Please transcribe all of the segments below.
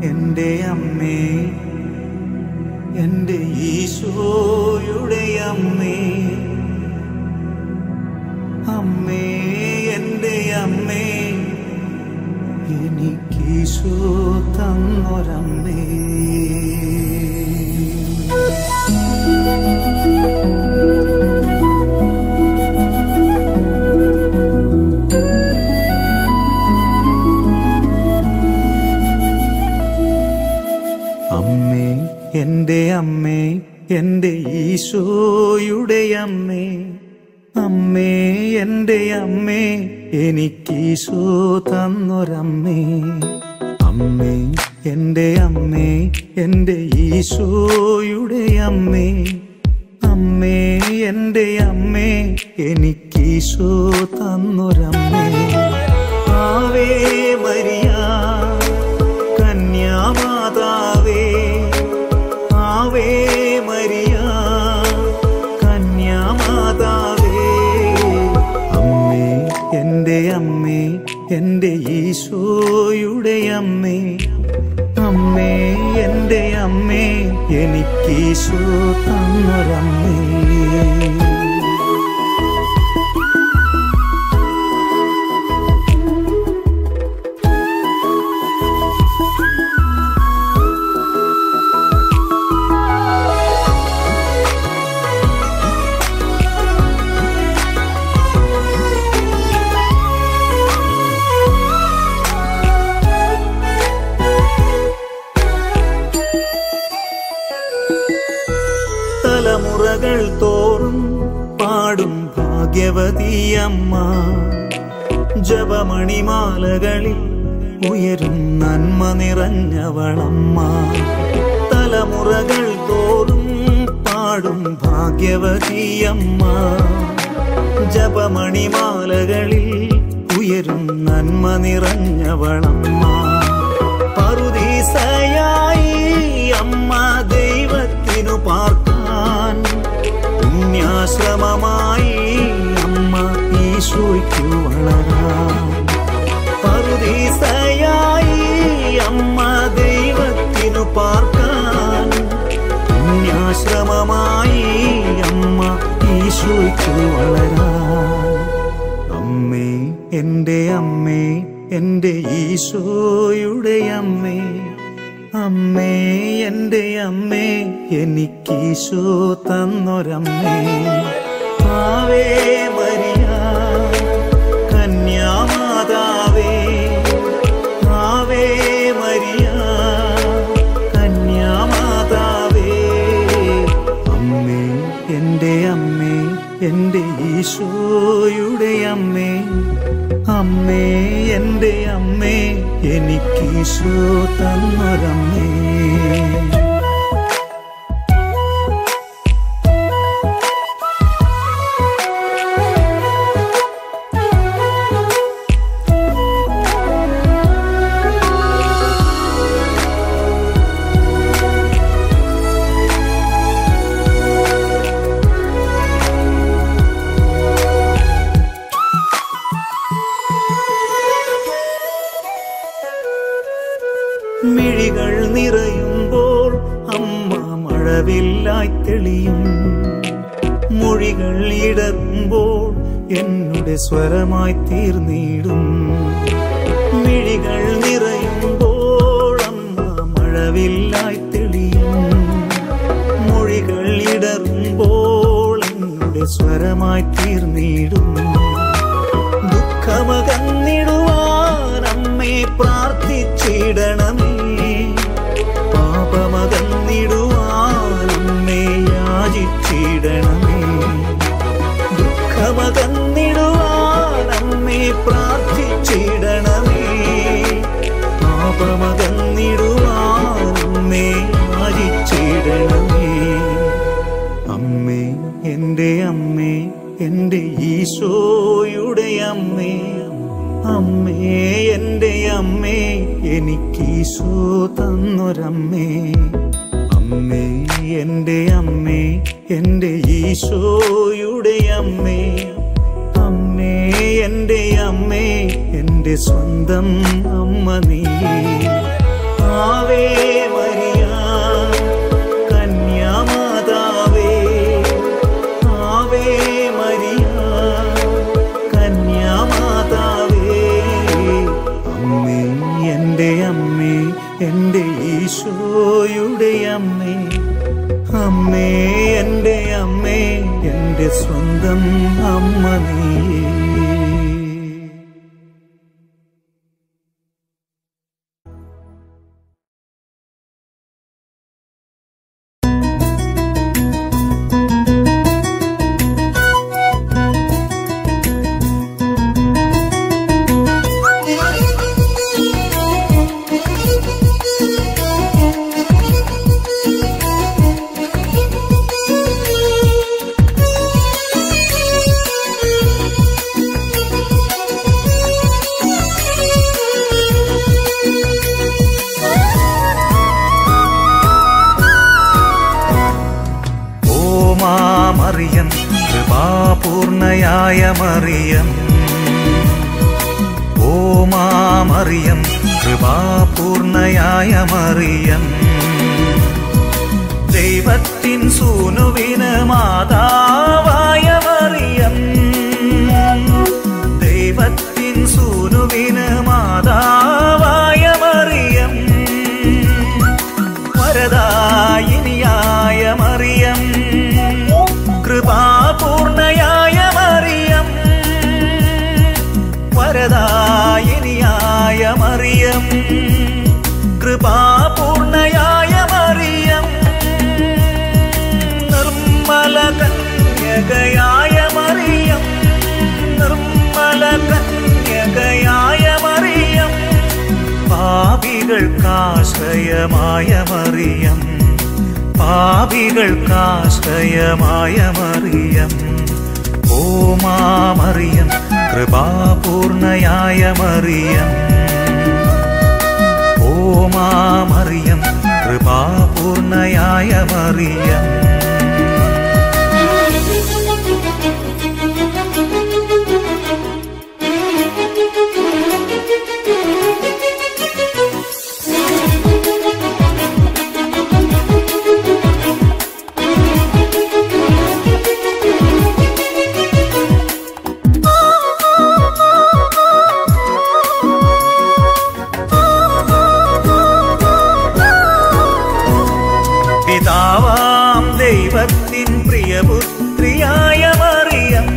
എൻ്റെ അമ്മേ എൻ്റെ ഈശോയുടെ അമ്മേ അമ്മേ എൻ്റെ അമ്മേ എനിക്കീശോ തന്നൊരമ്മേ അമ്മേ എൻ്റെ അമ്മേ എൻ്റെ ഈശോയുടെ അമ്മേ അമ്മേ എൻ്റെ അമ്മേ എനിക്കീശോ തന്നൊരമ്മേ അമ്മേ എൻ്റെ അമ്മേ എൻ്റെ ഈശോയുടെ അമ്മേ അമ്മേ എൻ്റെ അമ്മേ എനിക്കീശോ തന്നൊരമ്മേ ആവേ മരിയ കന്യാമാതാവേ ആവേ മരിയ കന്യാമാതാവേ അമ്മേ എൻ്റെ അമ്മേ എൻ്റെ ഈശോയുടെ അമ്മേ അമ്മേ എൻ്റെ അമ്മേ എനിക്കീശോ തന്നൊരമ്മേ തലമുറകൾ തോറും പാടും ഭാഗ്യവതിയമ്മ ജപമണിമാലകളിൽ ഉയരും നന്മ നിറഞ്ഞവളമ്മ തലമുറകൾ തോറും പാടും ഭാഗ്യവതിയമ്മ ജപമണിമാലകളിൽ ഉയരും നന്മ നിറഞ്ഞവളമ്മ പറുദീസയായി അമ്മ ദൈവത്തിനു പാർക്കാൻ പുണ്യാശ്രമമായി അമ്മ ഈശോയ്ക്കു വളരാൻ പറുദീസയായി അമ്മ ദൈവത്തിനു പാർക്കാൻ പുണ്യാശ്രമമായി അമ്മ ഈശോയ്ക്കു വളരാൻ അമ്മേ എൻ്റെ അമ്മേ എൻ്റെ ഈശോയുടെ അമ്മേ അമ്മേ എൻ്റെ അമ്മേ എനിക്കീശോ തന്നൊരമ്മേ ആവേ മരിയ കന്യാമാതാവേ ആവേ മരിയ കന്യാമാതാവേ അമ്മേ എൻ്റെ അമ്മേ എൻ്റെ ഈശോയുടെ അമ്മേ അമ്മേ എൻ്റെ അമ്മേ എനിക്കീശോ തന്നൊരമ്മേ മിഴികൾ നിറയുമ്പോൾ അമ്മ മഴവില്ലായി തെളിയും മൊഴികൾ ഇടറുമ്പോൾ എന്നുടെ സ്വരമായി തീർന്നിടും മിഴികൾ നിറയുമ്പോൾ അമ്മ മഴവില്ലായി തെളിയും മൊഴികൾ ഇടറുമ്പോൾ എന്നുടെ സ്വരമായി തീർന്നിടും ദുഃഖമകന്നിടുവാൻ അമ്മേ പ്രാർത്ഥിച്ചിടണമേ പാപമകന്നിടുവാൻ അമ്മേ യാചിച്ചിടണമേ ദുഃഖമകന്നിടുവാൻ അമ്മേ പ്രാർത്ഥിച്ചിടണമേ പാപമകന്നിടുവാൻ അമ്മേ യാചിച്ചിടണമേ അമ്മേ എൻ്റെ അമ്മേ എൻ്റെ ഈശോയുടെ അമ്മേ അമ്മേ എൻ്റെ അമ്മേ എനിക്കീശോ തന്നൊരമ്മേ അമ്മേ എൻ്റെ അമ്മേ എൻ്റെ ഈശോയുടെ അമ്മേ അമ്മേ എൻ്റെ അമ്മേ എൻ്റെ സ്വന്തം അമ്മ നീ ആവേ എൻ്റെ ഈശോയുടെ അമ്മേ അമ്മേ എൻ്റെ അമ്മേ എൻ്റെ സ്വന്തം അമ്മ നീയേ ഓ മാമറിയം കൃപാപൂർണയായ മറിയം ഓ മാമറിയം കൃപാപൂർണയായ മറിയം ദൈവത്തിൻ സൂനുവിന് മാതാവായ മറിയം ദൈവത്തിൻ സൂനുവിന് മാതാവായ മറിയം വരദായിനിയായ മറിയം കൃപാപൂർണയായ മറിയം വരദായിനിയായ മറിയം കൃപാപൂർണയായ മറിയം നിർമ്മല കന്യകയായ മറിയം നിർമ്മല കന്യകയായ മറിയം പാപികൾക്കാശ്രയമായ മറിയം പാപികൾക്കാശ്രയമായ മറിയം ഓ മാമറിയം കൃപാപൂർണയായ മറിയം ഓ മാമറിയം കൃപാപൂർണയായ മറിയം പിതാവാം ദൈവത്തിൻ പ്രിയപുത്രിയായ മറിയം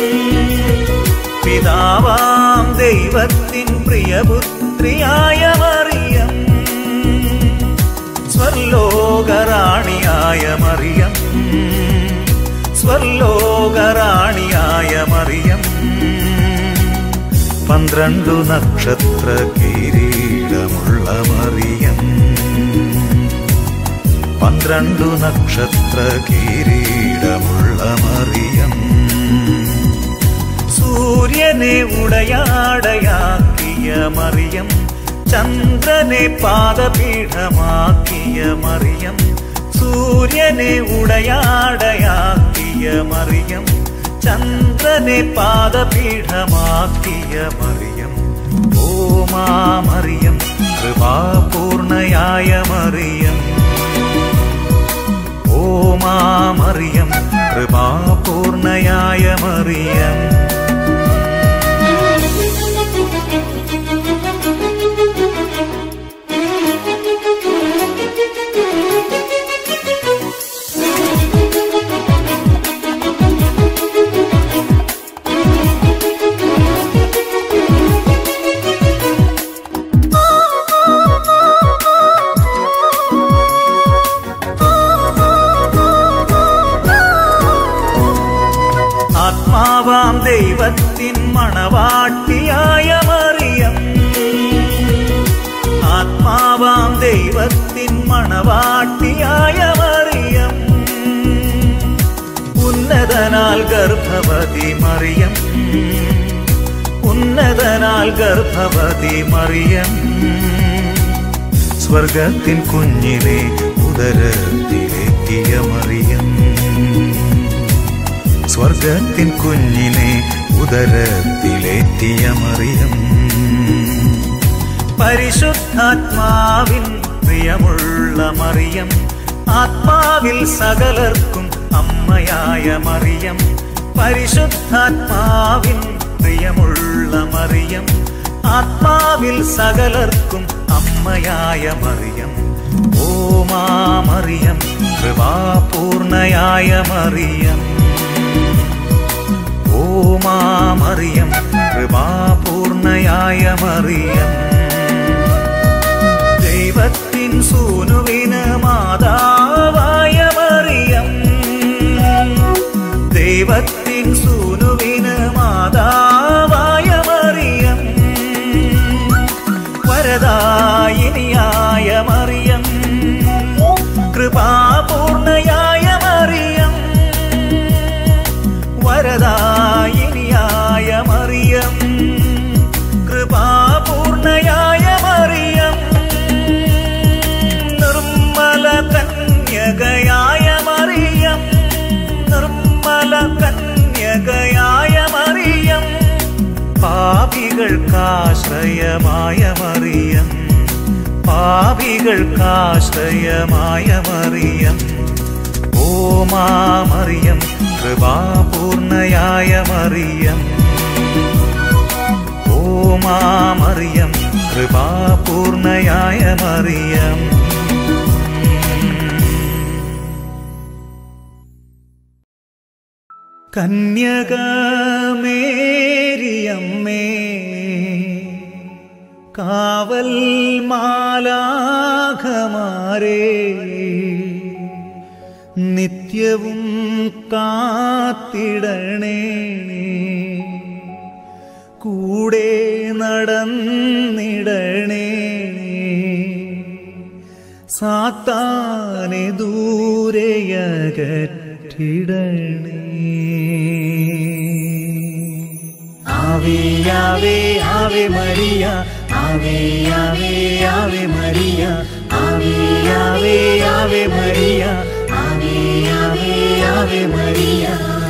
പിതാവാം ദൈവത്തിൻ പ്രിയപുത്രിയായ മറിയം സ്വർലോകറാണിയായ മറിയം സ്വർലോകറാണിയായ മറിയം പന്ത്രണ്ടു നക്ഷത്ര കിരീടമുള്ള മറിയം പന്ത്രണ്ടു നക്ഷത്ര കിരീടമുള്ള മറിയം സൂര്യനെ ഉടയാടയാക്കിയ മറിയം ചന്ദ്രനെ പാദപീഠമാക്കിയ മറിയം സൂര്യനെ ഉടയാടയാക്കിയ മറിയം ചന്ദ്രനെ പാദപീഠമാക്കിയ മറിയം ഓ മാമറിയം കൃപാപൂർണയായ മറിയം ഓ മാമറിയം കൃപാപൂർണയായ മറിയം ആത്മാവാം ദൈവത്തിൻ മണവാട്ടിയായ മറിയം ആത്മാവാം ദൈവത്തിൻ മണവാട്ടിയായ മറിയം ഉന്നതനാൽ ഗർഭവതി മറിയം ഉന്നതനാൽ ഗർഭവതി മറിയം സ്വർഗത്തിൻ കുഞ്ഞിനെ ഉദരത്തിലെത്തിയ മറിയം സ്വർഗത്തിൻ കുഞ്ഞിനെ ഉദരത്തിലെത്തിയ മറിയം പരിശുദ്ധാത്മാവിൻ പ്രിയമുള്ള മറിയം ആത്മാവിൽ സകലർക്കും അമ്മയായ മറിയം പരിശുദ്ധാത്മാവിൻ പ്രിയമുള്ള മറിയം ആത്മാവിൽ സകലർക്കും അമ്മയായ മറിയം ഓ മാമറിയം കൃപാപൂർണയായ മറിയം ഓ മാമറിയം കൃപാപൂർണയായ മറിയം ദൈവത്തിൻ സൂനുവിന് മാതാവായ മറിയം ദൈവത്തിൻ സൂനുവിന് മാതാവായ മറിയം വരദായിനിയായ മറിയം കൃപാപൂർണയായ മറിയം വരദായിനിയായ മറിയം കൃപാപൂർണയായ മറിയം നിർമ്മല കന്യകയായ മറിയം നിർമ്മല കന്യകയായ മറിയം പാപികൾക്കാശ്രയമായ മറിയം പാപികൾക്കാശ്രയമായ മറിയം ഓ മാമറിയം കൃപാപൂർണയായ മറിയം ഓ മാമറിയം കൃപാപൂർണയായ മറിയം കന്യകമേരിയമ്മേ കാവൽ മാലാഖമാരേ നിത്യവും കാത്തിടണേ കൂടെ നടന്നിടണേ സാത്താനെ ദൂരെയകറ്റിടണേ ആവേ ആവേ ആവേ മരിയ ആവേ ആവേ ആവേ മരിയ ആവേ ആവേ ആവേ മരിയ ആവേ ആവേ ആവേ മരിയ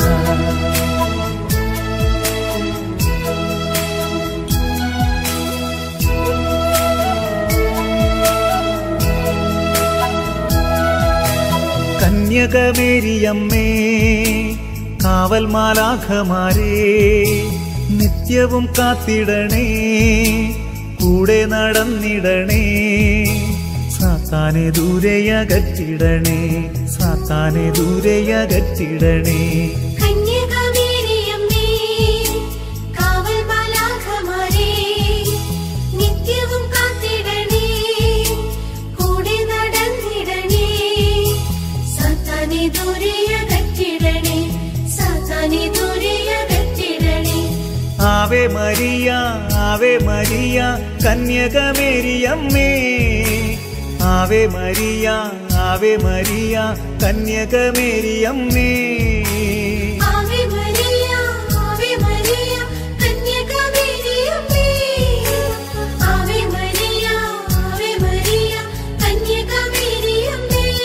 കന്യകമേരിയമ്മേ കാവൽ മാലാഖമാരേ നിത്യവും കാത്തിടണേ കൂടെ നടന്നിടണേ സാത്താനെ ദൂരെയകറ്റിടണേ സാത്താനെ ദൂരെയകറ്റിടണേ കന്യകമേരിയമ്മേ കാവൽ മാലാഖമാരേ നിത്യവും കാത്തിടണേ കൂടെ നടന്നിടണേ സാത്താനെ ദൂരെയകറ്റിടണേ സാത്താനെ ദൂരെയകറ്റിടണേ ആവേ മരിയ ആവേ മരിയ കന്യകമേരിയമ്മേ ആവേ മരിയ ആവേ മരിയ കന്യകമേരിയമ്മേ ആവേ മരിയ ആവേ മരിയ കന്യകമേരിയമ്മേ ആവേ മരിയ ആവേ മരിയ കന്യകമേരിയമ്മേ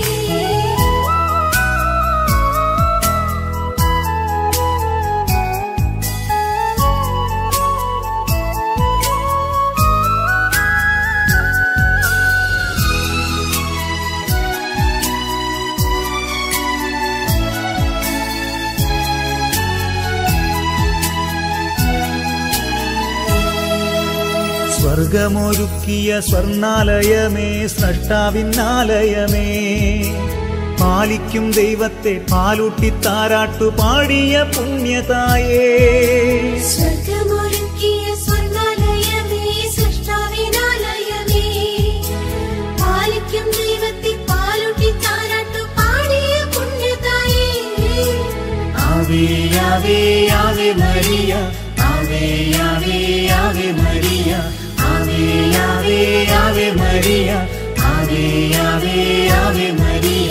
സ്വർഗമൊരുക്കിയ സ്വർണാലയമേ സ്രഷ്ടാവിന്നാലയമേ പാലിക്കും ദൈവത്തെ പാലൂട്ടി താരാട്ടു പാടിയ പുണ്യതായേ സ്വർഗമൊരുക്കിയ സ്വർഗാലയമേ സൃഷ്ടാവിനാലയമേ പാലിക്കും ദൈവത്തെ പാലൂട്ടി താരാട്ടു പാടിയ പുണ്യതായേ ആവേ ആവേ ആവേ മരിയ ആവേ ആവേ ആവേ മരിയ ആവേ ആവേ ആവേ മരിയ ആവേ ആവേ ആവേ മരിയ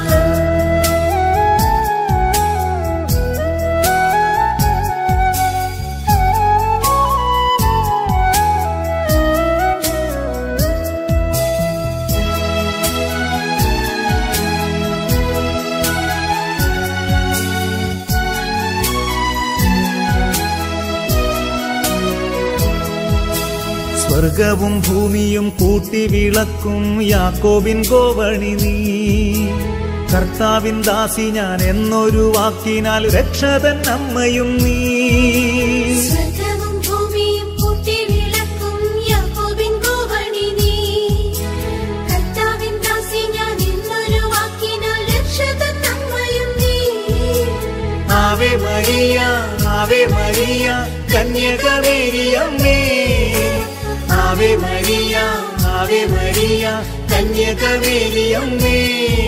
സ്വർഗവും ഭൂമിയും കൂട്ടി വിളക്കും യാക്കോബിൻ ഗോവണി നീ കർത്താവിൻ ദാസി ഞാൻ എന്നൊരു വാക്കിനാൽ രക്ഷതൻ അമ്മയും നീ സ്വർഗവും ഭൂമിയും കൂട്ടി വിളക്കും ആവേ മരിയ കന്യകമേരിയമ്മേ ആവേ മരിയ ആവേ മരിയ കന്യകമേരിയമ്മേ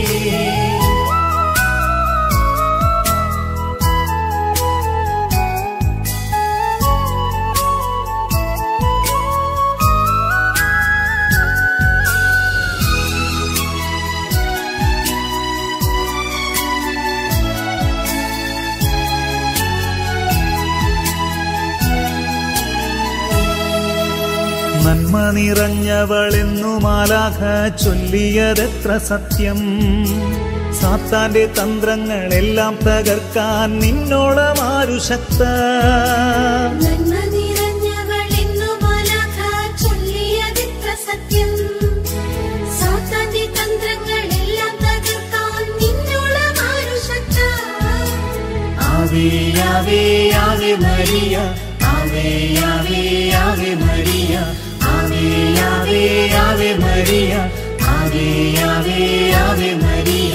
നന്മ നിറഞ്ഞവളെന്നു മാലാഖ ചൊല്ലിയതെത്ര സത്യം സാത്താന്റെ തന്ത്രങ്ങളെല്ലാം തകർക്കാൻ നിന്നോളമാരു ശക്ത നന്മ നിറഞ്ഞവളെന്നു മാലാഖ ചൊല്ലിയതെത്ര സത്യം. സാത്താന്റെ തന്ത്രങ്ങളെല്ലാം തകർക്കാൻ നിന്നോളം ആരു ശക്ത. ആവേ ആവേ ആവേ മരിയ ആവേ ആവേ ആവേ മരിയ ആവേ ആവേ ആവേ മരിയ ആവേ ആവേ ആവേ മരിയ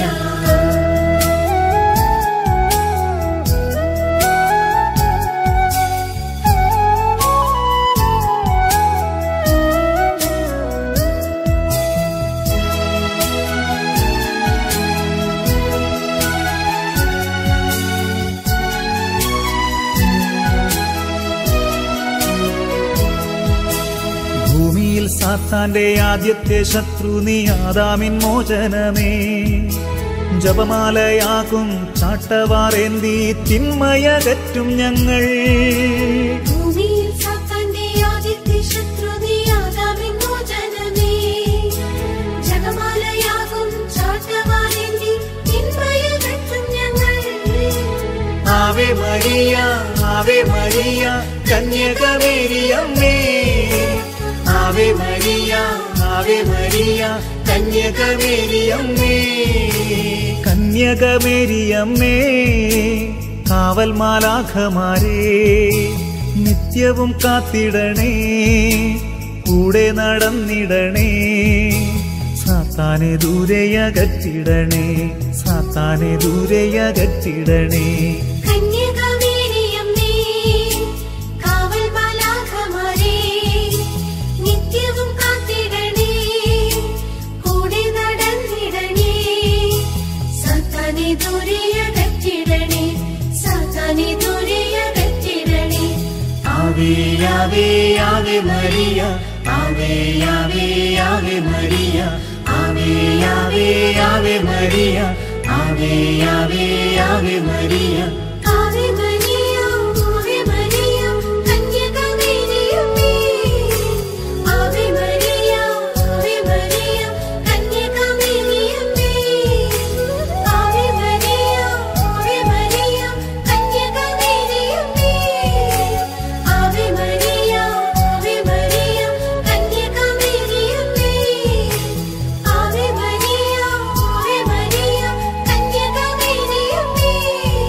ഭൂമിയിൽ സാത്താന്റെ ആദ്യത്തെ ശത്രു നീ ആദാമിൻ മോചനമേ ജപമാലയാകും ചാട്ടവാറേന്തി തിന്മയകറ്റും ഞങ്ങൾ ഭൂമിയിൽ സാത്താന്റെ ആദ്യത്തെ ശത്രു നീ ആദാമിൻ മോചനമേ. ജപമാലയാകും ചാട്ടവാറേന്തി തിന്മയകറ്റും ഞങ്ങൾ. ആവേ മരിയ ആവേ മരിയ കന്യകമേരിയമ്മേ ആവേ മരിയ ആവേ മരിയ കന്യകമേരിയമ്മേ കന്യകമേരിയമ്മേ കാവൽ മാലാഖമാരേ നിത്യവും കാത്തിടണേ കൂടെ നടന്നിടണേ സാത്താനെ ദൂരെയകറ്റിടണേ സാത്താനെ ദൂരെയകറ്റിടണേ കന്യകമേരിയമ്മേ, കാവൽ മാലാഖമാരേ, നിത്യവും കാത്തിടണേ, കൂടെ നടന്നിടണേ. സാത്താനെ ദൂരെയകറ്റിടണേ, സാത്താനെ ദൂരെയകറ്റിടണേ. ആവേ ആവേ ആവേ മരിയ ആവേ ആവേ ആവേ മരിയ ആവേ ആവേ ആവേ മരിയ ആവേ ആവേ ആവേ മരിയ ആവേ മരിയ, ആവേ മരിയ, കന്യകമേരിയമ്മേ. ആവേ മരിയ, ആവേ മരിയ, കന്യകമേരിയമ്മേ. ആവേ മരിയ, ആവേ മരിയ, കന്യകമേരിയമ്മേ. ആവേ മരിയ, ആവേ മരിയ, കന്യകമേരിയമ്മേ. ആവേ മരിയ, ആവേ മരിയ, കന്യകമേരിയമ്മേ.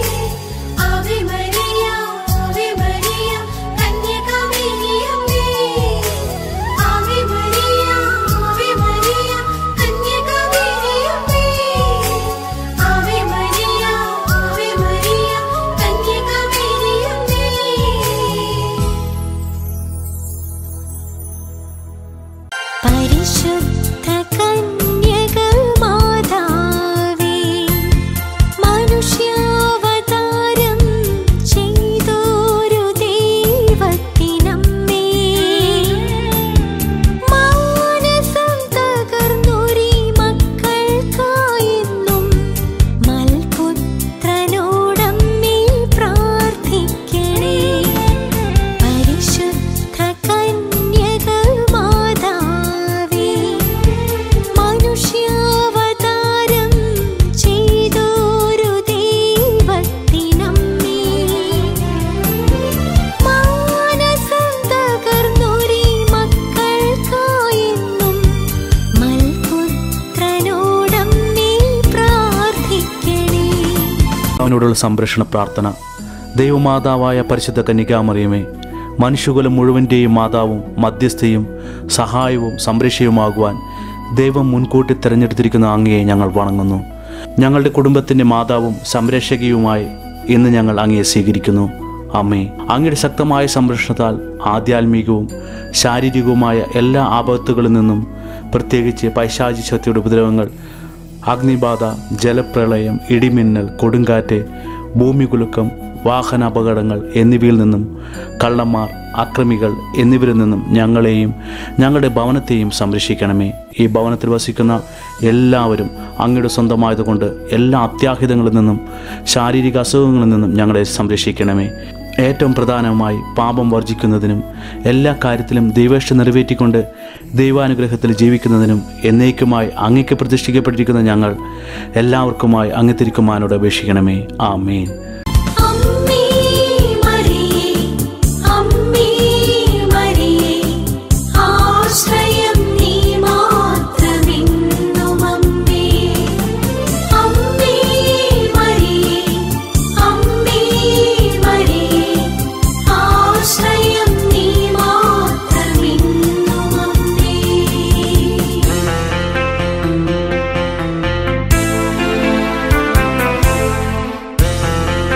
ആവേ മരിയ, ആവേ മരിയ, കന്യകമേരിയമ്മേ. ആവേ മരിയ, ആവേ മരിയ, കന്യകമേരിയമ്മേ. ആവേ മരിയ, ആവേ മരിയ, കന്യകമേരിയമ്മേ. പരിശുദ്ധ കന്യക മാതാവേ മനുഷ്യാവതാരം ചെയ്തോരു ദൈവത്തിനമ്മേ മാനസം തകർന്നൊരീ മക്കൾക്കായെന്നും മൽപുത്രനോടമ്മേ പ്രാർത്ഥിക്കണേ പരിശുദ്ധ കന്യക മാതാവേ മനുഷ്യാവതാരം ചെയ്തോരു ദൈവത്തിനമ്മേ മാനസം തകർന്നൊരീ മക്കൾക്കായെന്നും മൽപുത്രനോടമ്മേ പ്രാർത്ഥിക്കണേ അവനോടുള്ള സംരക്ഷണ പ്രാർത്ഥന ദൈവമാതാവായ പരിശുദ്ധ കന്യകാമറിയമേ മനുഷ്യകുലം മുഴുവൻ്റെയും മാതാവും മധ്യസ്ഥയും സഹായവും സംരക്ഷയുമാകുവാൻ ദൈവം മുൻകൂട്ടി തിരഞ്ഞെടുത്തിരിക്കുന്ന അങ്ങയെ ഞങ്ങൾ വണങ്ങുന്നു ഞങ്ങളുടെ കുടുംബത്തിൻ്റെ മാതാവും സംരക്ഷകയുമായി ഇന്ന് ഞങ്ങൾ അങ്ങയെ സ്വീകരിക്കുന്നു അമ്മേ അങ്ങയുടെ ശക്തമായ സംരക്ഷണത്താൽ ആധ്യാത്മികവും ശാരീരികവുമായ എല്ലാ ആപത്തുകളിൽ നിന്നും പ്രത്യേകിച്ച് പൈശാചി ശക്തിയുടെ ഉപദ്രവങ്ങൾ അഗ്നിബാധ ജലപ്രളയം ഇടിമിന്നൽ കൊടുങ്കാറ്റ് ഭൂമികുലുക്കം വാഹന അപകടങ്ങൾ എന്നിവയിൽ നിന്നും കള്ളന്മാർ അക്രമികൾ എന്നിവരിൽ നിന്നും ഞങ്ങളെയും ഞങ്ങളുടെ ഭവനത്തെയും സംരക്ഷിക്കണമേ ഈ ഭവനത്തിൽ വസിക്കുന്ന എല്ലാവരും അങ്ങയുടെ സ്വന്തമായതുകൊണ്ട് എല്ലാ അത്യാഹിതങ്ങളിൽ നിന്നും ശാരീരിക അസുഖങ്ങളിൽ നിന്നും ഞങ്ങളെ സംരക്ഷിക്കണമേ ഏറ്റവും പ്രധാനമായി പാപം വർജിക്കുന്നതിനും എല്ലാ കാര്യത്തിലും ദൈവേഷ്ട നിറവേറ്റിക്കൊണ്ട് ദൈവാനുഗ്രഹത്തിൽ ജീവിക്കുന്നതിനും എന്നേക്കുമായി അങ്ങയ്ക്ക് പ്രതിഷ്ഠിക്കപ്പെട്ടിരിക്കുന്ന ഞങ്ങൾ എല്ലാവർക്കുമായി അങ്ങ് അപേക്ഷിക്കണമേ ആമേൻ അമ്മേ മരിയേ അമ്മേ മരിയേ ആശ്രയം നീ മാത്രമെന്നും അമ്മേ അമ്മേ മരിയേ അമ്മേ മരിയേ ആശ്രയം നീ മാത്രമെന്നും അമ്മേ ും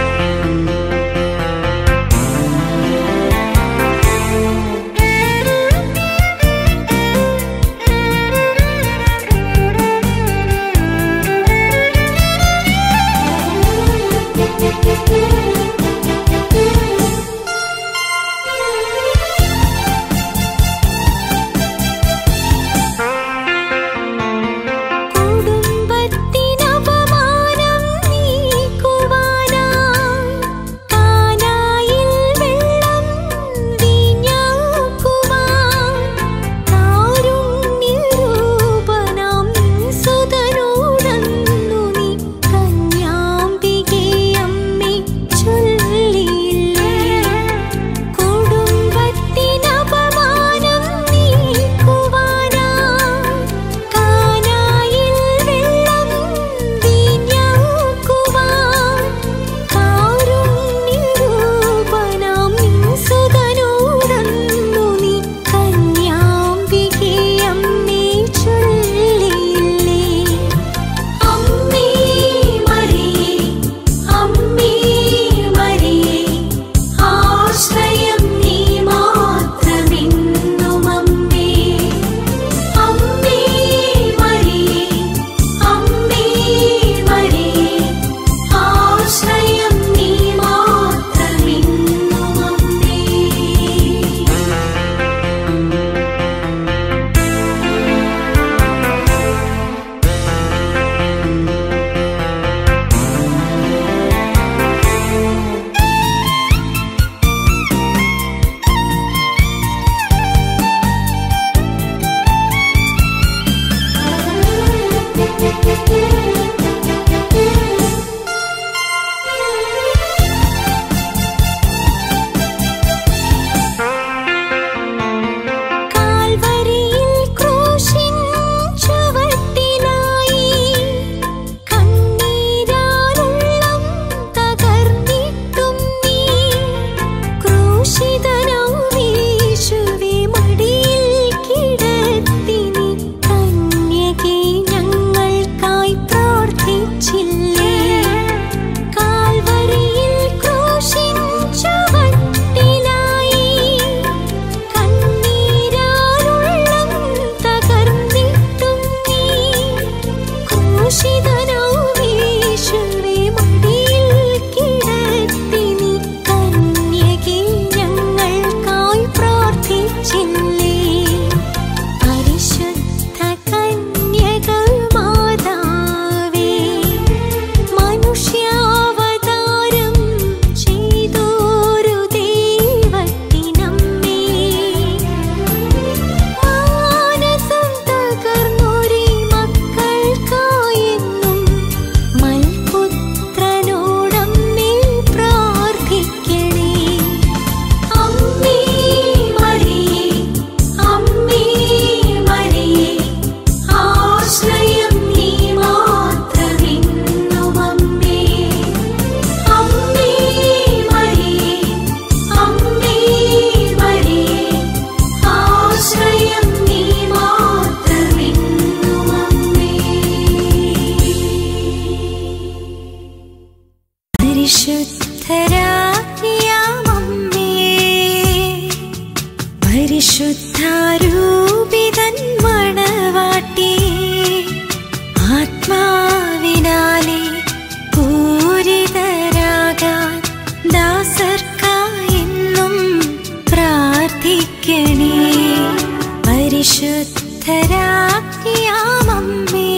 പരിശുദ്ധരാജ്ഞിയാമമ്മേ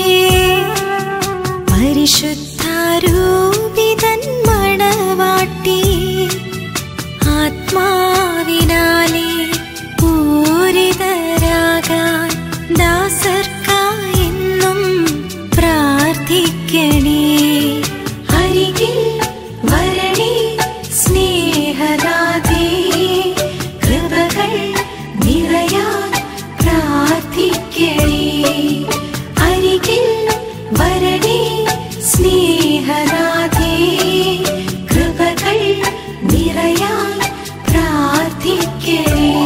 പരിശുദ്ധാരൂപിതൻ മണവാട്ടി ആത്മാവിനാലെ പൂരിതരാകാൻ ദാസർക്കായെന്നും പ്രാർത്ഥിക്കണേ അരികിൽ വരണേ സ്നേഹദാതേ കൃപകൾ നിറയാൻ പ്രാർത്ഥിക്കണേ അരികിൽ വരണേ സ്നേഹനാഥേ കൃപകൾ നിറയാൻ പ്രാർത്ഥിക്കണേ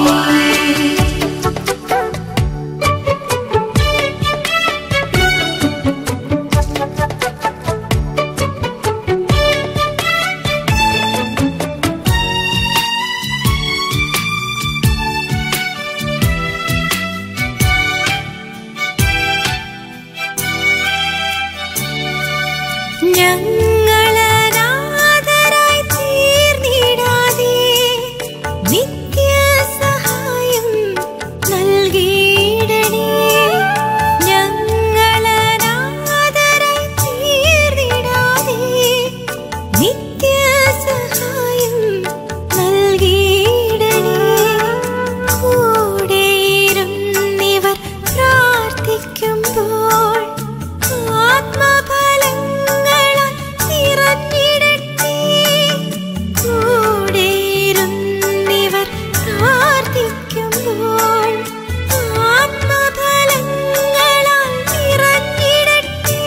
ഞങ്ങളനാഥരായി തീർന്നിടാതെ നിത്യസഹായം നൽകിയിടണേ ഞങ്ങളനാഥരായി തീർന്നിടാതെ നിത്യസഹായം നൽകിയിടണേ കൂടെയിരുന്നിവർ പ്രാർത്ഥിക്കുമ്പോൾ ആത്മഫലങ്ങളാൽ നിറഞ്ഞിടട്ടെ കൂടെയിരുന്നിവർ പ്രാർത്ഥിക്കുമ്പോൾ ആത്മഫലങ്ങളാൽ നിറഞ്ഞിടട്ടെ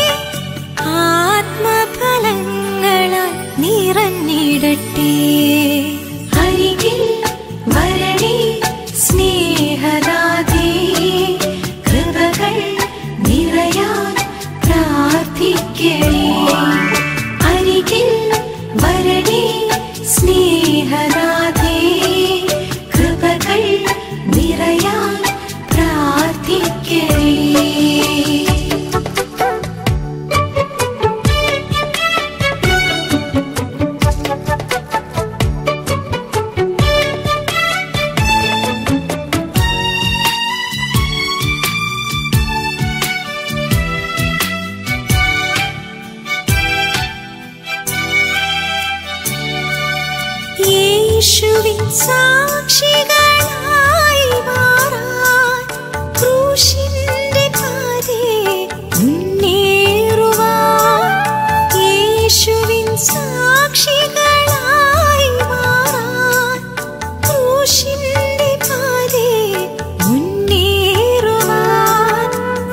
ആത്മഫലങ്ങളാൽ നിറഞ്ഞിടട്ടെ അരികിൽ വരണേ സ്നേഹദാതേ കൃപകൾ നിറയാൻ പ്രാർത്ഥിക്കണേ അരികിൽ വരണേ സ്നേഹദാതേ കൃപകൾ നിറയാൻ പ്രാർത്ഥിക്കണേ യേശുവിൻ സാക്ഷികളായി മാറാൻ ക്രൂശിന്റെ പാതേ മുന്നേറുവാൻ യേശുവിൻ സാക്ഷികളായി മാറാൻ ക്രൂശിന്റെ പാതേ മുന്നേറുവാൻ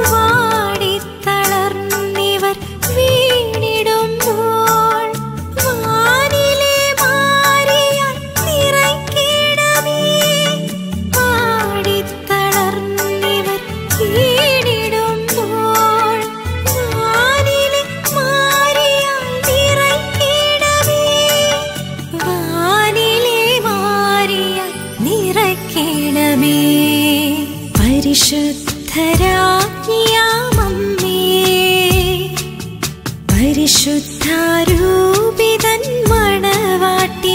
വാടിത്തളർന്നിവർ വീണിടുമ്പോൾ വാനിലെ മാറിയാൽ നിറയ്ക്കിടമേ പാടിത്തളർന്നിവർ വീണിടുമ്പോൾ വാനിലെ മാറിയാൽ നിറയ്ക്കിടമേ വാനിലെ മാറിയാൽ നിറയ്ക്കിടമേ പരിശുദ്ധരാജ്ഞിയാമമ്മേ പരിശുദ്ധാരൂപിതൻ മണവാട്ടി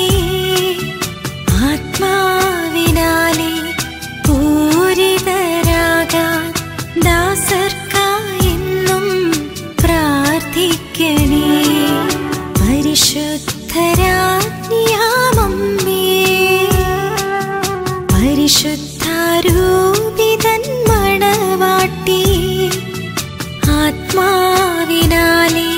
ആത്മാവിനാലെ പൂരിതരാകാൻ ദാസർക്കായെന്നും പ്രാർത്ഥിക്കണേ പരിശുദ്ധരാജ്ഞിയാമമ്മേ പരിശുദ്ധാരൂപിതൻ മണവാട്ടി ആത്മാവിനാലെ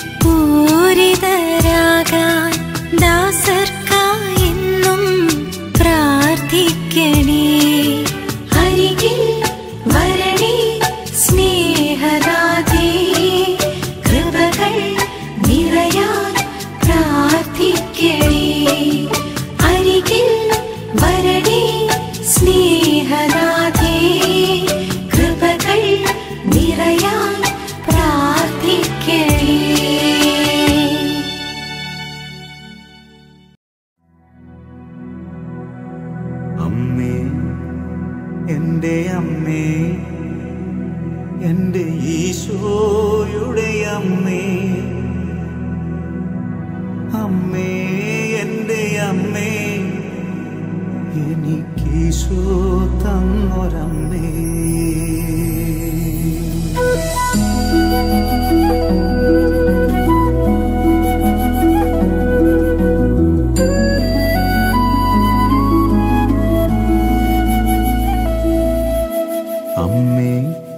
പൂരിതരാകാൻ ദാസർക്കായെന്നും പ്രാർത്ഥിക്കണേ അരികിൽ വരണേ സ്നേഹദാതേ കൃപകൾ നിറയാൻ പ്രാർത്ഥിക്കണേ അരികിൽ വരണേ സ്നേഹനാഥേ കൃപകൾ നിറയാൻ പ്രാർത്ഥിക്കണേ അമ്മേ എൻ്റെ അമ്മേ എൻ്റെ ഈശോയുടെ അമ്മേ അമ്മേ എൻ്റെ അമ്മേ എനിക്കീശോ തന്നൊരമ്മേ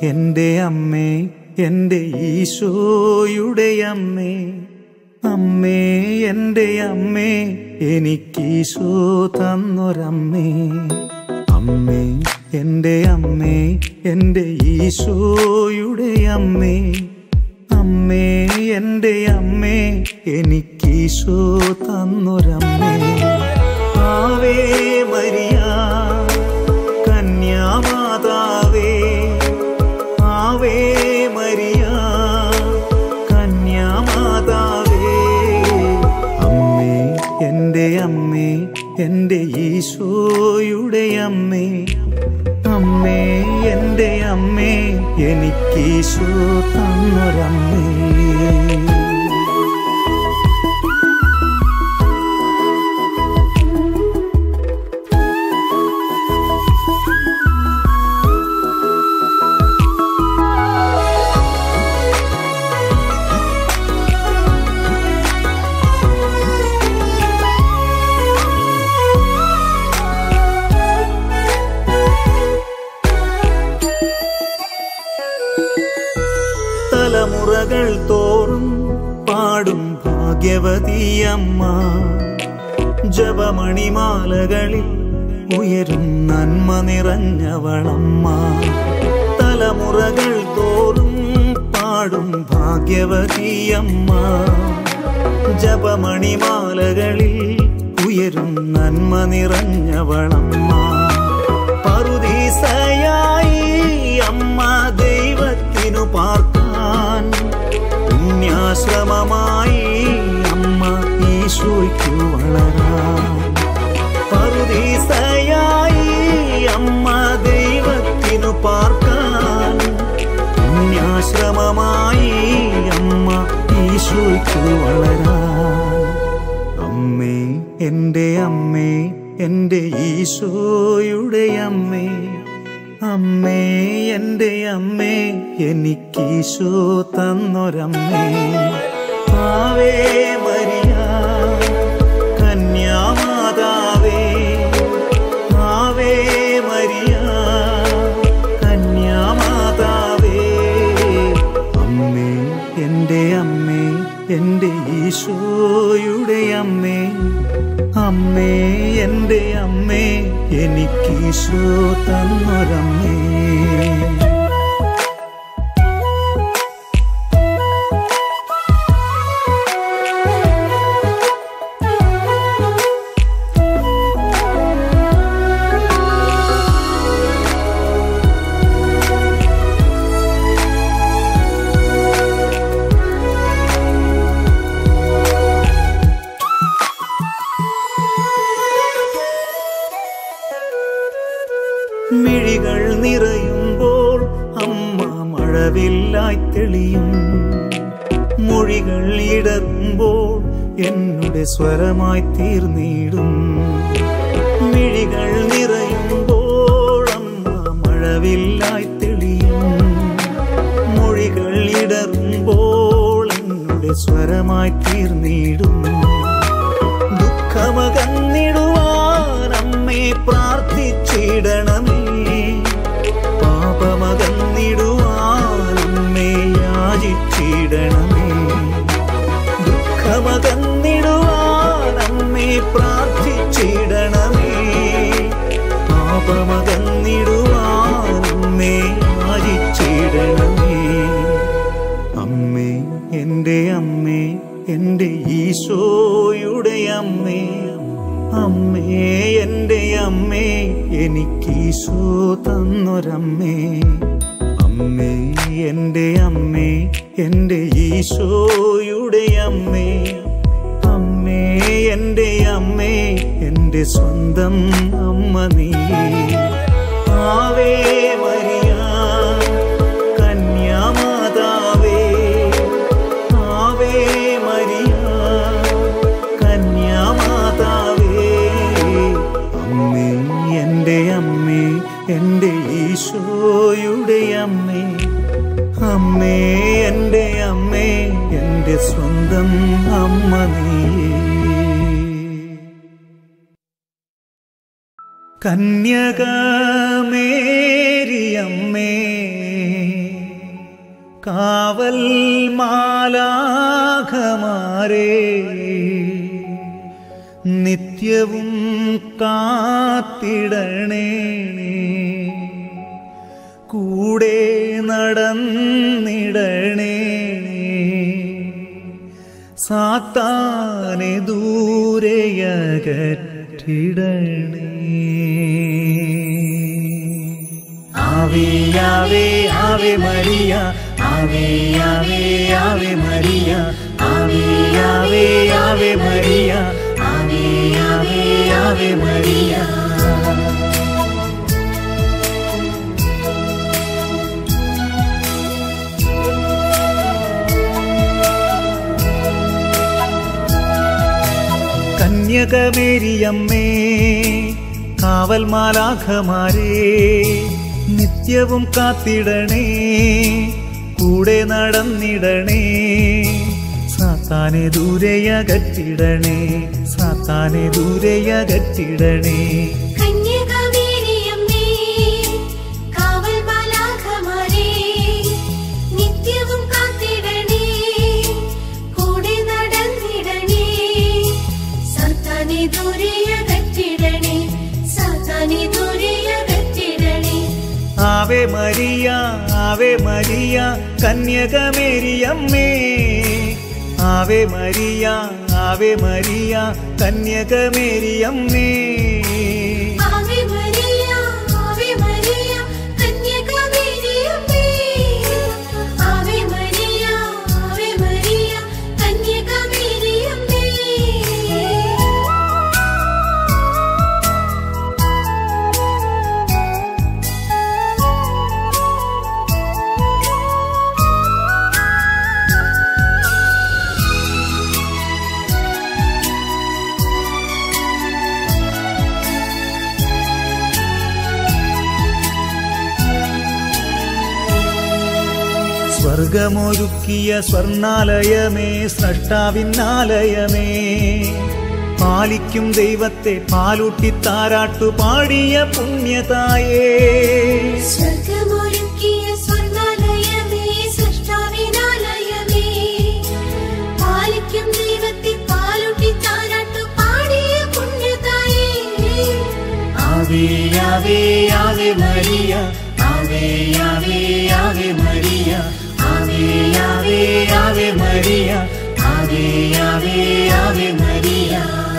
എൻ്റെ അമ്മേ എൻ്റെ ഈശോയുടെ അമ്മേ അമ്മേ എൻ്റെ അമ്മേ എനിക്കീശോ തന്നൊരമ്മേ അമ്മേ എൻ്റെ അമ്മേ എൻ്റെ ഈശോയുടെ അമ്മേ അമ്മേ എൻ്റെ അമ്മേ എനിക്കീശോ തന്നൊരമ്മേ ആവേ മരിയ കന്യാമാതാവേ ആവേ മരിയ കന്യാമാതാവേ അമ്മേ എൻ്റെ അമ്മേ എൻ്റെ ഈശോയുടെ അമ്മേ അമ്മേ എൻ്റെ അമ്മേ എനിക്കീശോ തന്നൊരമ്മേ തലമുറകൾ തോറും പാടും ഭാഗ്യവതിയമ്മ ജപമണിമാലകളിൽ ഉയരും നന്മ നിറഞ്ഞവളമ്മ തലമുറകൾ തോറും പാടും ഭാഗ്യവതിയമ്മ ജപമണിമാലകളിൽ ഉയരും നന്മ നിറഞ്ഞവളമ്മ പറുദീസയായി അമ്മ ദൈവത്തിനു പാർക്കാൻ പുണ്യാശ്രമമായി അമ്മ ഈശോയ്ക്കു വളരാൻ പറുദീസയായി അമ്മ ദൈവത്തിനു പാർക്കാൻ പുണ്യാശ്രമമായി അമ്മ ഈശോയ്ക്കു വളരാൻ അമ്മേ എൻ്റെ അമ്മേ എൻ്റെ ഈശോയുടെ അമ്മേ അമ്മേ എൻ്റെ അമ്മേ എനിക്കീശോ തന്നൊരമ്മേ ആവേ മരിയ കന്യാമാതാവേ ആവേ മരിയ കന്യാമാതാവേ അമ്മേ എൻ്റെ അമ്മേ എൻ്റെ ഈശോയുടെ അമ്മേ അമ്മേ എൻ്റെ അമ്മേ എനിക്കീശോ തന്നൊരമ്മേ മിഴികൾ നിറയുമ്പോൾ അമ്മ മഴവില്ലായി തെളിയും മൊഴികൾ ഇടറുമ്പോൾ എന്നുടെ സ്വരമായി തീർന്നിടും മിഴികൾ നിറയുമ്പോൾ അമ്മ മഴവില്ലായി തെളിയും മൊഴികൾ ഇടറുമ്പോൾ എന്നുടെ സ്വരമായി തീർന്നിടും ദുഃഖമകന്നിടുവാൻ അമ്മേ പ്രാർത്ഥിച്ചിടണമേ പാപമകന്നിടുവാൻ അമ്മേ യാചിച്ചിടണമേ ദുഃഖമകന്നിടുവാൻ അമ്മേ പ്രാർത്ഥിച്ചിടണമേ പാപമകന്നിടുവാൻ അമ്മേ യാചിച്ചിടണമേ അമ്മേ എൻ്റെ അമ്മേ എൻ്റെ ഈശോയുടെ അമ്മേ അമ്മേ എൻ്റെ അമ്മേ എനിക്കീശോ തന്നൊരമ്മേ അമ്മേ എൻ്റെ അമ്മേ എൻ്റെ ഈശോയുടെ അമ്മേ അമ്മേ എൻ്റെ അമ്മേ എൻ്റെ സ്വന്തം അമ്മ നീ ആവേ മരിയ കന്യാമാതാവേ ആവേ മരിയ കന്യാമാതാവേ അമ്മേ എൻ്റെ അമ്മേ എൻ്റെ ഈശോയുടെ അമ്മേ അമ്മേ എൻ്റെ അമ്മേ എൻ്റെ സ്വന്തം അമ്മ നീ കന്യകമേരിയമ്മേ കാവൽ മാലാഖമാരേ നിത്യവും കാത്തിടണേ കൂടെ നടന്നിടണേ സാത്താനെ ദൂരെയകറ്റിടണേ ആവേ ആവേ ആവേ മരിയ ആവേ ആവേ ആവേ മരിയ ആവേ ആവേ ആവേ മരിയ ആവേ ആവേ ആവേ മരിയ കന്യകമേരിയമ്മേ കാവൽ മാലാഖമാരേ നിത്യവും കാത്തിടണേ കൂടെ നടന്നിടണേ സാത്താനെ ദൂരെയകറ്റിടണേ സാത്താനെ ദൂരെയകറ്റിടണേ കന്യകവേലിയമ്മേ കാവൽ മാലാഖമാരേ നിത്യവും കാത്തിടണേ കൂടെ നടന്നിടണേ സാത്താനെ ദൂരെയകറ്റിടണേ സാത്താനെ ദൂരെയകറ്റിടണേ ആവേ മരിയ ആവേ മരിയ കന്യകമേരിയമ്മേ ആവേ മരിയ ആവേ മരിയ കന്യകമേരിയമ്മേ ആവേ മരിയ ആവേ മരിയ കന്യകവേലിയമ്മേ ആവേ മരിയ ആവേ മരിയ കന്യകവേലിയമ്മേ സ്വർഗമൊരുക്കിയ സ്വർണാലയമേ സ്രഷ്ടാവിന്നാലയമേ പാലിക്കും ദൈവത്തെ പാലൂട്ടി താരാട്ടു പാടിയ പുണ്യതായേ സ്വർഗമൊരുക്കിയ സ്വർണ്ണാലയമേ സൃഷ്ടാവിനാലയമേ പാലിക്കും ദൈവത്തെ പാലൂട്ടി താരാട്ടു പാടിയ പുണ്യതായേ ആവേ ആവേ ആവേ മരിയ ആവേ ആവേ ആവേ മരിയ ആവേ ആവേ ആവേ മരിയ ആവേ ആവേ ആവേ മരിയ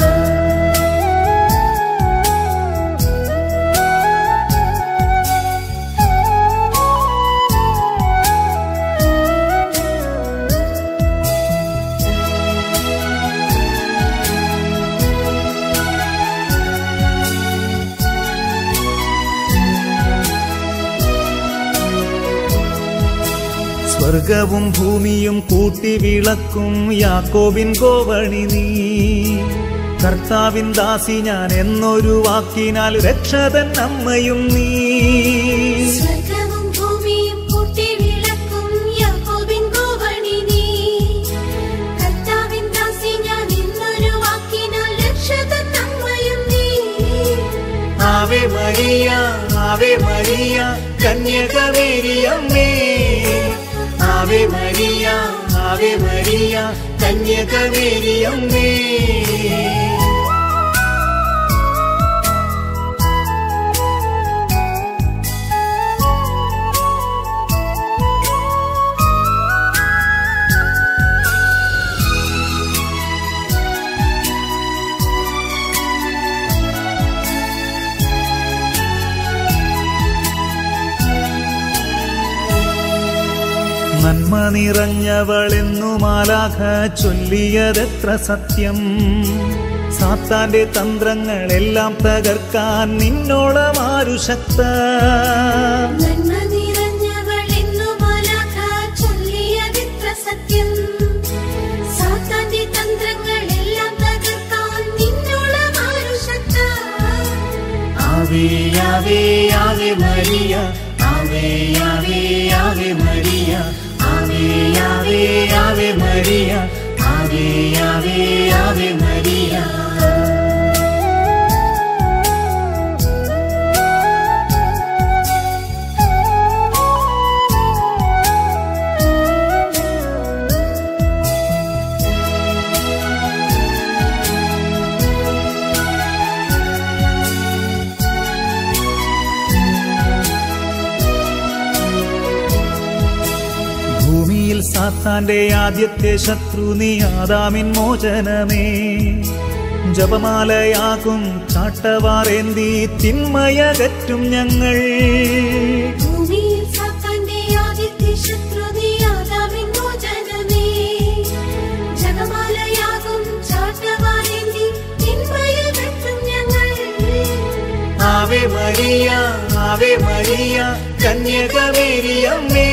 സ്വർഗവും ഭൂമിയും കൂട്ടി വിളക്കും യാക്കോബിൻ കോവണി നീ കർത്താവിൻ ദാസി ഞാൻ എന്നൊരു വാക്കിനാൽ രക്ഷതൻ അമ്മയും നീ സ്വർഗവും ഭൂമിയും കൂട്ടി വിളക്കും യാക്കോബിൻ കോവണി നീ കർത്താവിൻ ദാസി ഞാൻ ഇന്നൊരു വാക്കിനാൽ രക്ഷതൻ അമ്മയും നീ ആവേ മരിയ ആവേ മരിയ കന്യകമേരിയമ്മേ ആവേ മരിയ ആവേ മരിയ കന്യകമേരിയമ്മേ നന്മ നിറഞ്ഞവളെന്നു മാലാഖ ചൊല്ലിയതെത്ര സത്യം സാത്താന്റെ തന്ത്രങ്ങളെല്ലാം തകർക്കാൻ നിന്നോളമാരു ശക്ത നന്മ നിറഞ്ഞവളെന്നു മാലാഖ ചൊല്ലിയതെത്ര സത്യം സാത്താന്റെ തന്ത്രങ്ങളെല്ലാം തകർക്കാൻ നിന്നോളം ആരു ശക്ത ആവേ ആവേ ആവേ മരിയ ആവേ ആവേ ആവേ മരിയ ആവേ ആവേ ആവേ മരിയ ആവേ ആവേ ആവേ മരിയ ആവേ സാത്താന്റെ ആദ്യത്തെ ശത്രു നീ ആദാമിൻ മോചനമേ ജപമാലയാകും ചാട്ടവാറേന്തി തിന്മയകറ്റും ഞങ്ങൾ ഭൂമിയിൽ സാത്താന്റെ ആദ്യത്തെ ശത്രു നീ ആദാമിൻ മോചനമേ. ജപമാലയാകും ചാട്ടവാറേന്തി തിന്മയകറ്റും ഞങ്ങൾ. ആവേ മരിയ ആവേ മരിയ കന്യകമേരിയമ്മേ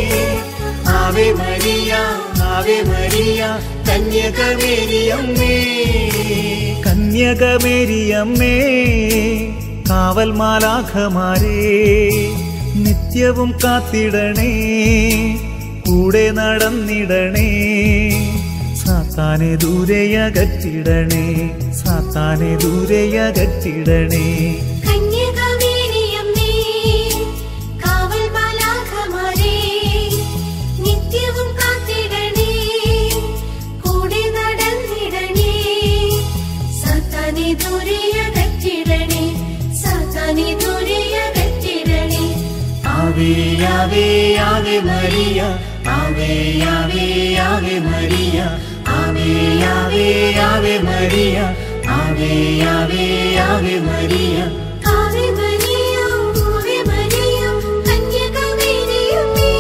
ആവേ മരിയ ആവേ മരിയ കന്യകമേരിയമ്മേ കന്യകമേരിയമ്മേ കാവൽ മാലാഖമാരേ നിത്യവും കാത്തിടണേ കൂടെ നടന്നിടണേ സാത്താനെ ദൂരെയകറ്റിടണേ സാത്താനെ ദൂരെയകറ്റിടണേ കന്യകമേരിയമ്മേ, കാവൽ മാലാഖമാരേ, നിത്യവും കാത്തിടണേ, കൂടെ നടന്നിടണേ. സാത്താനെ ദൂരെയകറ്റിടണേ, സാത്താനെ ദൂരെയകറ്റിടണേ. ആവേ ആവേ ആവേ മരിയ ആവേ ആവേ ആവേ മരിയ ആവേ ആവേ ആവേ മരിയ ആവേ ആവേ ആവേ മരിയ ആവേ മരിയ, ആവേ മരിയ, കന്യകമേരിയമ്മേ.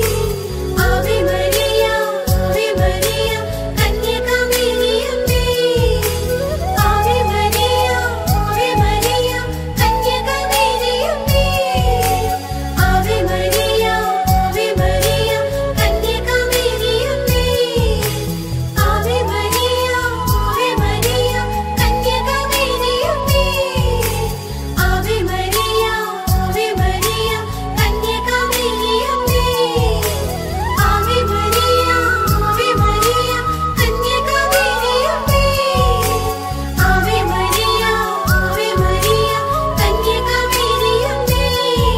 ആവേ മരിയ, ആവേ മരിയ, കന്യകമേരിയമ്മേ. ആവേ മരിയ, ആവേ മരിയ, കന്യകമേരിയമ്മേ. ആവേ മരിയ, ആവേ മരിയ, കന്യകമേരിയമ്മേ. ആവേ മരിയ, ആവേ മരിയ, കന്യകമേരിയമ്മേ. ആവേ മരിയ, ആവേ മരിയ, കന്യകമേരിയമ്മേ. ആവേ മരിയ, ആവേ മരിയ, കന്യകമേരിയമ്മേ. ആവേ മരിയ, ആവേ മരിയ, കന്യകമേരിയമ്മേ.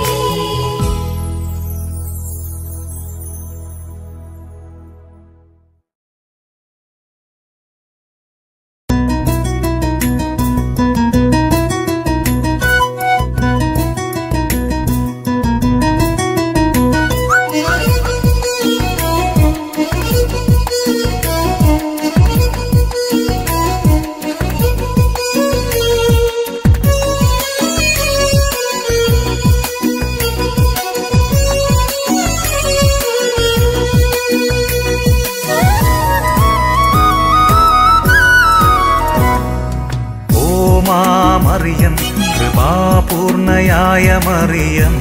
ഓ മാമറിയം കൃപാപൂർണയായ മറിയം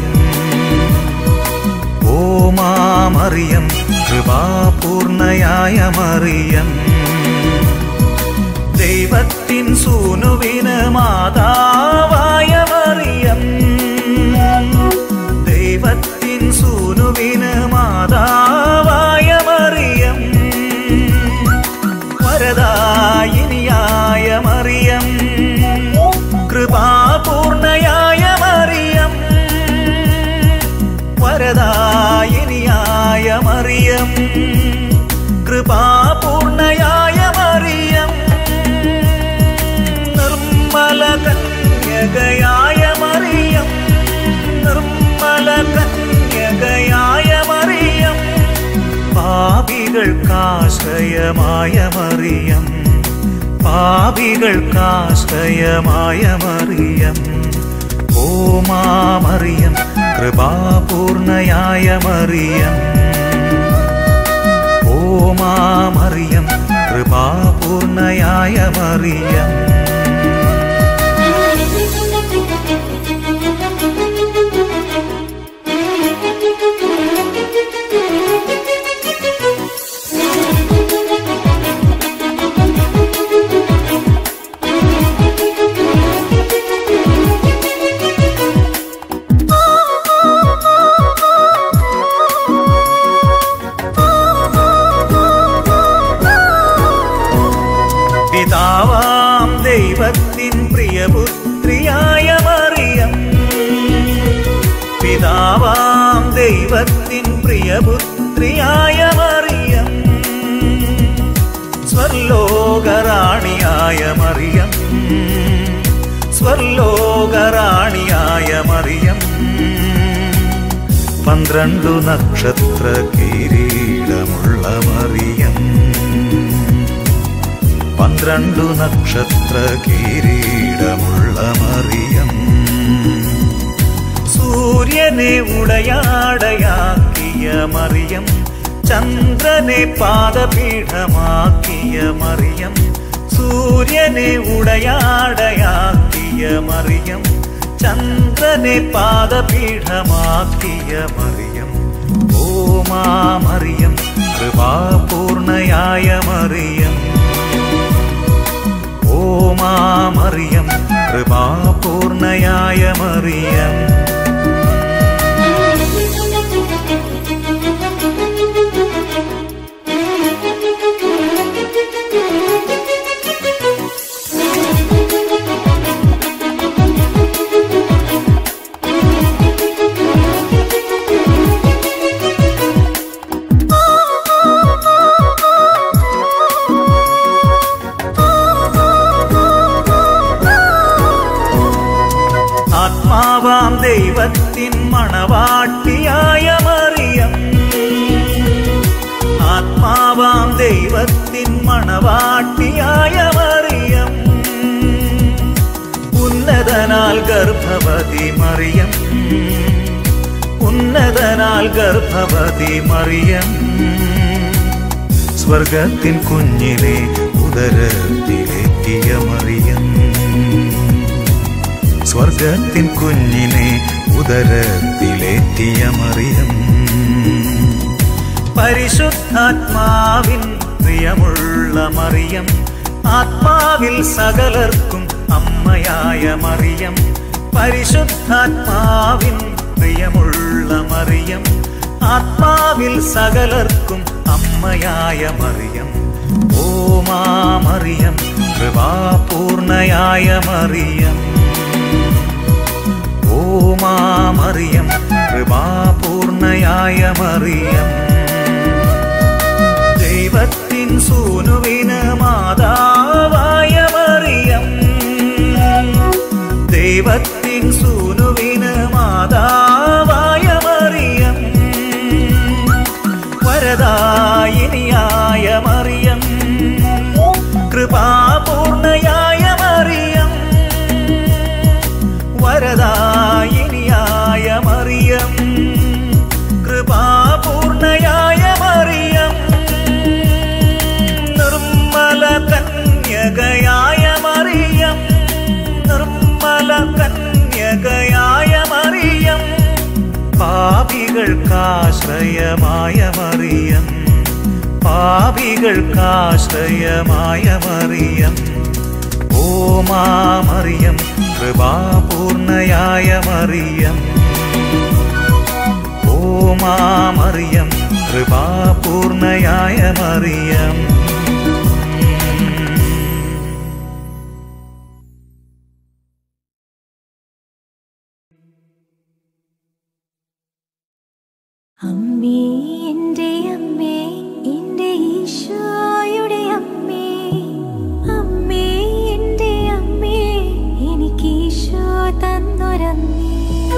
ഓ മാമറിയം കൃപാപൂർണയായ മറിയം ദൈവത്തിൻ സൂനുവിന് മാതാവായ മറിയം ദൈവത്തിൻ സൂനുവിന് മാതാവായ മറിയം വരദായിനിയായ മറിയം കൃപാപൂർണയായ മറിയം വരദായിനിയായ മറിയം കൃപാപൂർണയായ മറിയം നിർമ്മല കന്യകയായ മറിയം നിർമ്മല കന്യകയായ മറിയം പാപികൾക്കാശ്രയമായ മറിയം പാപികൾക്കാശ്രയമായ മറിയം ഓ മാമറിയം കൃപാപൂർണയായ മറിയം ഓ മാമറിയം കൃപാപൂർണയായ മറിയം പിതാവാം ദൈവത്തിൻ പ്രിയപുത്രിയായ മറിയം പിതാവാം ദൈവത്തിൻ പ്രിയപുത്രിയായ മറിയം സ്വർലോകറാണിയായ മറിയം സ്വർലോകറാണിയായ മറിയം പന്ത്രണ്ടു നക്ഷത്ര കിരീടമു പ്രിയമുള്ള മറിയം പന്ത്രണ്ടു നക്ഷത്ര കിരീടമുള്ള മറിയം സൂര്യനെ ഉടയാടയാക്കിയ മറിയം ചന്ദ്രനെ പാദപീഠമാക്കിയ മറിയം സൂര്യനെ ഉടയാടയാക്കിയ മറിയം ചന്ദ്രനെ പാദപീഠമാക്കിയ മറിയം ഓമാ മറിയം കൃപാപൂർണയായ മറിയം ഓമാ മറിയം കൃപാപൂർണയായ മറിയം ആത്മാവാം ദൈവത്തിൻ മണവാട്ടിയായ മറിയം ആത്മാവാം ദൈവത്തിൻ മണവാട്ടിയായ മറിയം ഉന്നതനാൽ ഗർഭവതി മറിയം ഉന്നതനാൽ ഗർഭവതി മറിയം സ്വർഗത്തിൻ കുഞ്ഞിനെ ഉദരത്തിലെത്തിയ മറിയം സ്വർഗത്തിൻ കുഞ്ഞിനെ ഉദരത്തിലേറ്റിയ മറിയം പരിശുദ്ധാത്മാവിൻ പ്രിയമുള്ള മറിയം ആത്മാവിൽ സകലർക്കും അമ്മയായ മറിയം പരിശുദ്ധാത്മാവിൻ പ്രിയമുള്ള മറിയം ആത്മാവിൽ സകലർക്കും അമ്മയായ മറിയം ഓമാ മറിയം കൃപാപൂർണയായ മറിയം ഓമാ മറിയം കൃപാപൂർണയായ മറിയം ദൈവത്തിൻ സൂനുവിന് മാതാവായ മറിയം ദൈവത്തിൻ സൂനുവിന് മാതാവായ മറിയം വരദായിനിയായ മറിയം കൃപാപൂർണയായ മറിയം വരദായിനിയായ മറിയം കൃപാപൂർണയായ മറിയം നിർമ്മല കന്യകയായ മറിയം നിർമ്മല കന്യകയായ മറിയം പാപികൾക്കാശ്രയമായ മറിയം പാപികൾക്കാശ്രയമായ മറിയം ഓമാ മറിയം കൃപാപൂർണയായ മറിയം ഓമാ മറിയം കൃപാപൂർണയായ മറിയം അമ്മേ എൻ്റെ അമ്മേ എൻ്റെ ഈശോയുടെ അമ്മേ അമ്മേ എൻ്റെ അമ്മേ എനിക്ക് ഈശോ തന്നൊരമ്മേ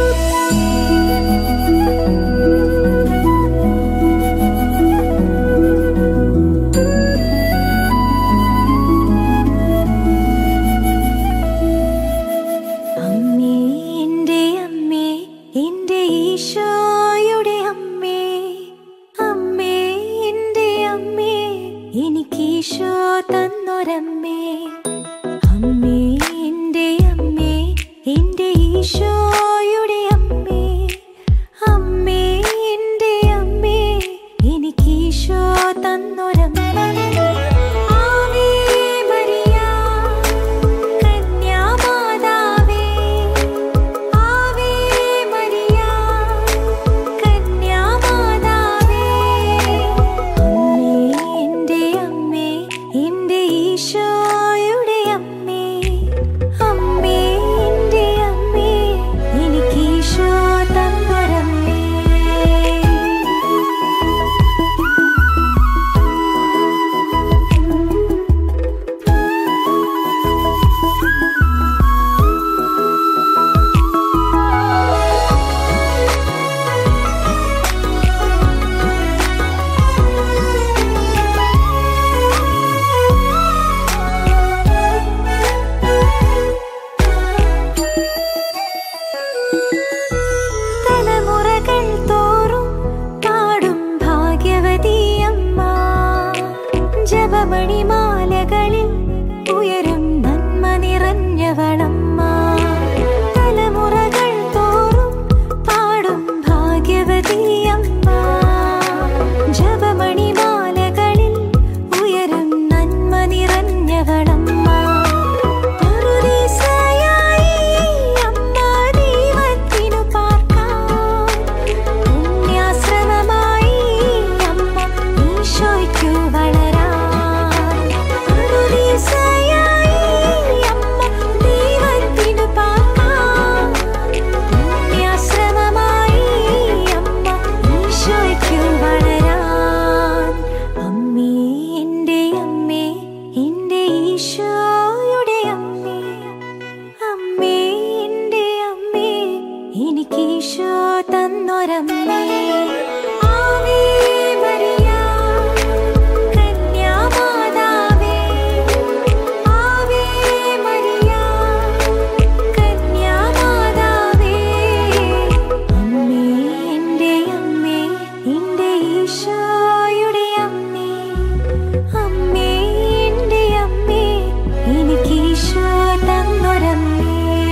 അമ്മേ എൻ്റെ അമ്മേ എൻ്റെ ഈശോയുടെ അമ്മേ അമ്മേ എൻ്റെ അമ്മേ എനിക്ക് ഈശോ തന്നൊരമ്മേ അമ്മേ എൻ്റെ അമ്മേ എൻ്റെ ഈശോയുടെ അമ്മേ അമ്മേ എൻ്റെ അമ്മേ എനിക്ക് ഈശോ തന്നൊരമ്മേ ആവേ മരിയ കന്യാമാതാവേ ആവേ മരിയ കന്യാമാതാവേ അമ്മേ എൻ്റെ അമ്മേ എൻ്റെ ഈശോ ഈശോയുടെ അമ്മേ അമ്മേ എൻ്റെ അമ്മേ എനിക്ക് ഈശോ തന്നൊരമ്മേ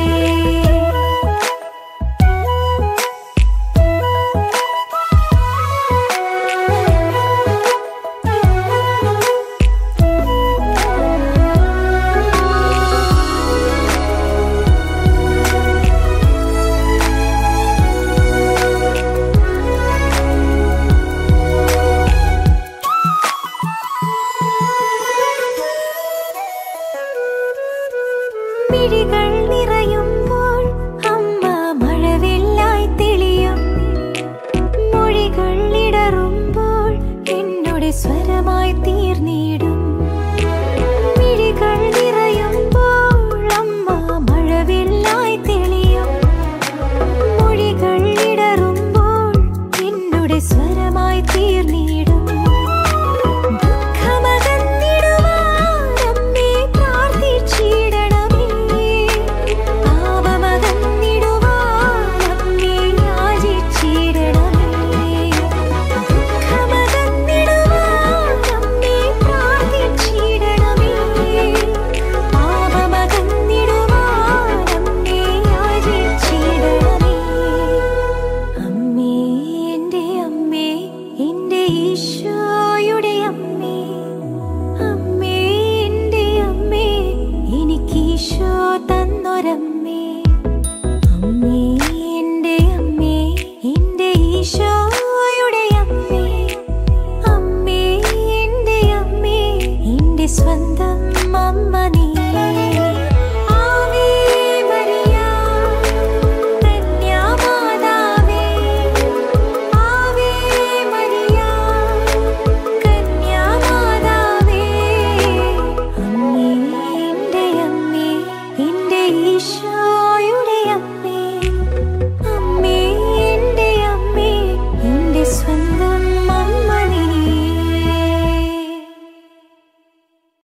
മിഴികൾ നിറയുമ്പോൾ അമ്മ മഴവില്ലായി തെളിയും മൊഴികൾ ഇടറുമ്പോൾ എന്നോട് സ്വരമായി തീർന്നിടും മിഴികൾ നിറയുമ്പോൾ അമ്മ മഴവില്ലായി തെളിയും മൊഴികൾ ഇടറുമ്പോൾ എന്നോട് സ്വരമായി തീർന്നിടും ദുഃഖമകന്നിടുവാനമ്മേ പ്രാർത്ഥിച്ചിടണമേ. പാപമകന്നിടുവാനമ്മേ യാചിച്ചിടണമേ. ദുഃഖമകന്നിടുവാനമ്മേ പ്രാർത്ഥിച്ചിടണമേ. പാപമകന്നിടുവാനമ്മേ യാചിച്ചിടണമേ. അമ്മേ എൻ്റെ അമ്മേ എൻ്റെ ഈശോയുടെ അമ്മേ അമ്മേ എൻ്റെ അമ്മേ എനിക്ക് ഈശോ തന്നൊരമ്മേ